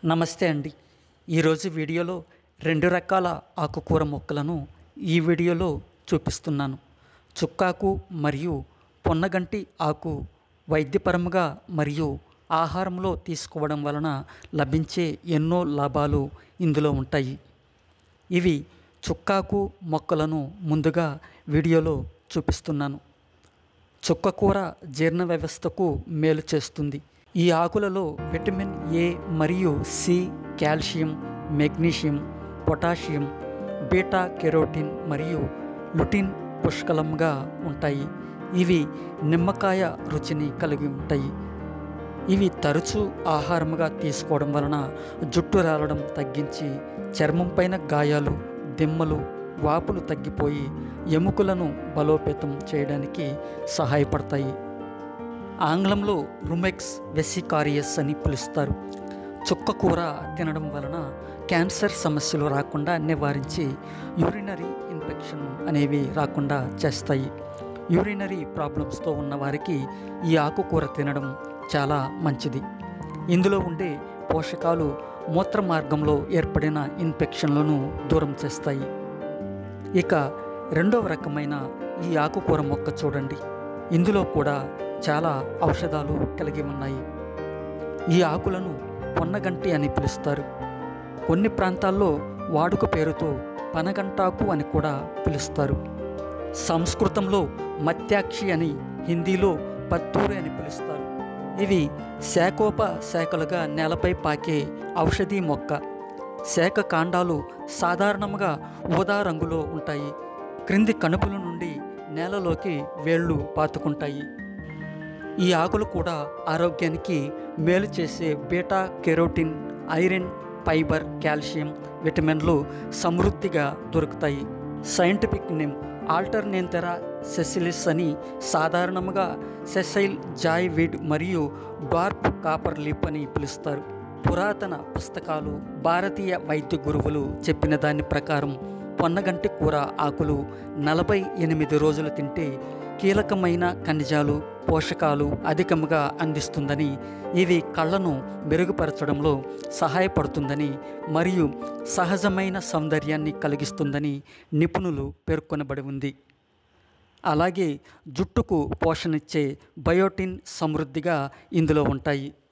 నమస్తే అండి ఈరోజు వీడియోలో రెండు రకాల ఆకుకూర మొక్కలను ఈ వీడియోలో చూపిస్తున్నాను చుక్కాకు మరియు పొన్నగంటి ఆకు వైద్యపరముగా మరియు ఆహారంలో తీసుకోవడం వలన లభించే ఎన్నో లాభాలు ఇందులో ఉంటాయి ఇవి చుక్కాకు మొక్కలను ముందుగా వీడియోలో చూపిస్తున్నాను చుక్కకూర జీర్ణ వ్యవస్థకు మేలు చేస్తుంది ఈ ఆకులలో విటమిన్ ఏ మరియు C calcium magnesium potassium beta carotene మరియు లుటిన్ పుష్కలంగా ఉంటాయి ఇవి నిమ్మకాయ రుచిని కలిగి ఉంటాయి ఇవి తరచూ ఆహారముగా తీసుకోవడం వలన జుట్టు రాలడం తగ్గించి చర్మం పైన గాయాలు దిమ్మలు వాపులు తగ్గిపోయి ఎముకలను బలోపేతం చేయడానికి సహాయపడతాయి ఆంగ్లంలో రుమెక్స్ వెసికారియస్ అని పిలుస్తారు చుక్క కూర తినడం వలన క్యాన్సర్ సమస్యలు రాకుండా నివారించి యూరినరీ ఇన్ఫెక్షన్ అనేవి రాకుండా చేస్తాయి యూరినరీ ప్రాబ్లమ్స్తో ఉన్న వారికి ఈ ఆకుకూర తినడం చాలా మంచిది ఇందులో ఉండే పోషకాలు మూత్ర మార్గంలో ఏర్పడిన ఇన్ఫెక్షన్లను దూరం చేస్తాయి ఇక రెండవ రకమైన ఈ ఆకుకూర మొక్క చూడండి ఇందులో కూడా చాలా ఔషధాలు కలిగి ఉన్నాయి ఈ ఆకులను పొన్నగంటి అని పిలుస్తారు కొన్ని ప్రాంతాల్లో వాడుక పేరుతో పనగంటాకు అని కూడా పిలుస్తారు సంస్కృతంలో మత్యాక్షి అని హిందీలో పత్తూరి అని పిలుస్తారు ఇవి శాఖోప శాఖలుగా నేలపై పాకే ఔషధీ మొక్క శాఖ కాండాలు సాధారణంగా ఊదా రంగులో ఉంటాయి క్రింది కణుపుల నుండి నేలలోకి వేళ్ళు పాతుకుంటాయి ఈ ఆకులు కూడా ఆరోగ్యానికి మేలు చేసే beta carotene iron fibre calcium విటమిన్లు సమృద్ధిగా దొరుకుతాయి సైంటిఫిక్ నేమ్ ఆల్టర్నేంతెరా సెసిలిస్ అని సాధారణంగా సెసైల్ జాయ్ వీడ్ మరియు డార్ప్ కాపర్ లిప్ అని పిలుస్తారు పురాతన పుస్తకాలు భారతీయ వైద్య గురువులు చెప్పిన దాని ప్రకారం పొన్నగంటి కూర ఆకులు నలభై ఎనిమిది రోజులు తింటే కీలకమైన ఖనిజాలు పోషకాలు అధికంగా అందిస్తుందని ఇవి కళ్ళను మెరుగుపరచడంలో సహాయపడుతుందని మరియు సహజమైన సౌందర్యాన్ని కలిగిస్తుందని నిపుణులు పేర్కొనబడి ఉంది అలాగే జుట్టుకు పోషణిచ్చే బయోటిన్ సమృద్ధిగా ఇందులో ఉంటాయి